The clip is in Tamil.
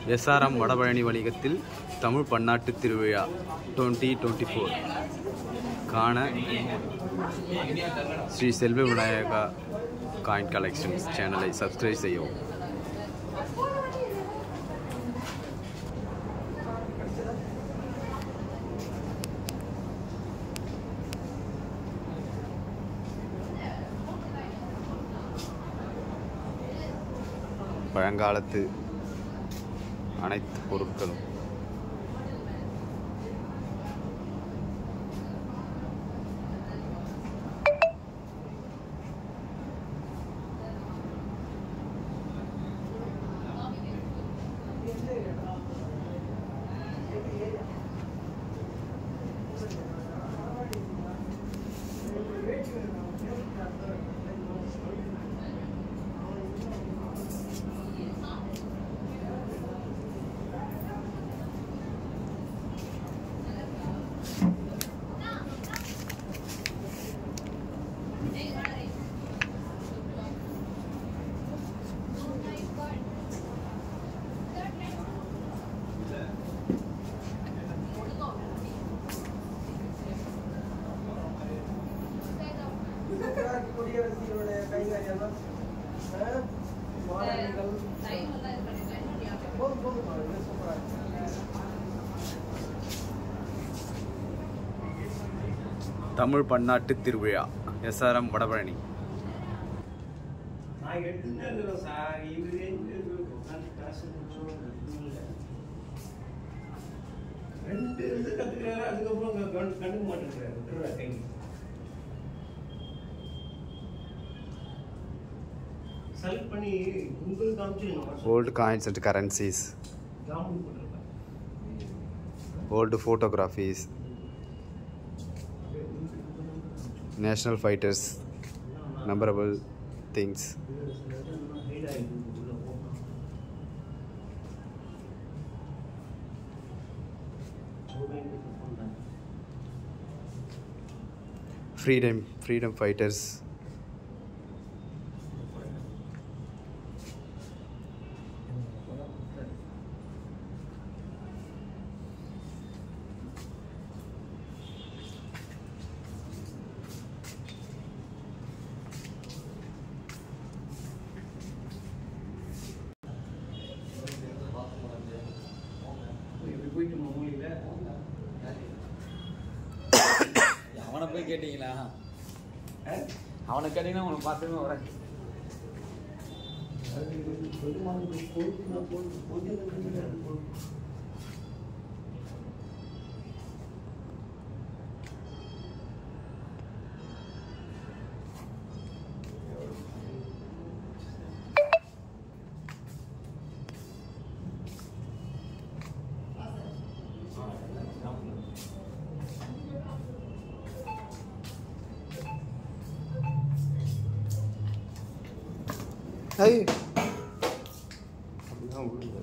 எஸ்ஆர்எம் வடபழனி வணிகத்தில் தமிழ் பன்னாட்டு திருவிழா டுவெண்ட்டி டுவெண்ட்டி ஃபோர் காண ஸ்ரீ செல்வ விநாயகா காயின் கலெக்ஷன்ஸ் சேனலை சப்ஸ்கிரைப் செய்யவும் பழங்காலத்து அனைத்து பொருட்களும் குடியரசினுடைய கைகாரியம் மாணவிகள் போதும் போதும் இது சூப்பரா இருக்கு. தமிழ் பன்னாட்டு திருவிழா எஸ்ஆர்எம் வடபழனி நான் எடுத்துட்டே இருக்கிறேன் சார் இவரு எங்க உட்காந்து காசு கொடுக்கணும் இல்ல. ரெண்டு இது கத்துக்கிறாரு அதுக்கப்புறம் அங்க கண்டு- கண்டுக்க மாட்டேங்கிறாரு விட்டுறா கை செலக்ட் பண்ணி உங்களுக்கு காமிச்சு ஓல்டு காயின்ஸ் அண்ட் கரன்சிஸ் ஜாமுன் போட்டிருப்பேன் old photographs national fighters memorable things freedom freedom fighters போயிட்டு மூலியில அவனை போய் கேட்டீங்களா அவனை கேட்டீங்கன்னா உனக்கு பார்த்துமே வர ஐய் அப்படிதான் விழும்.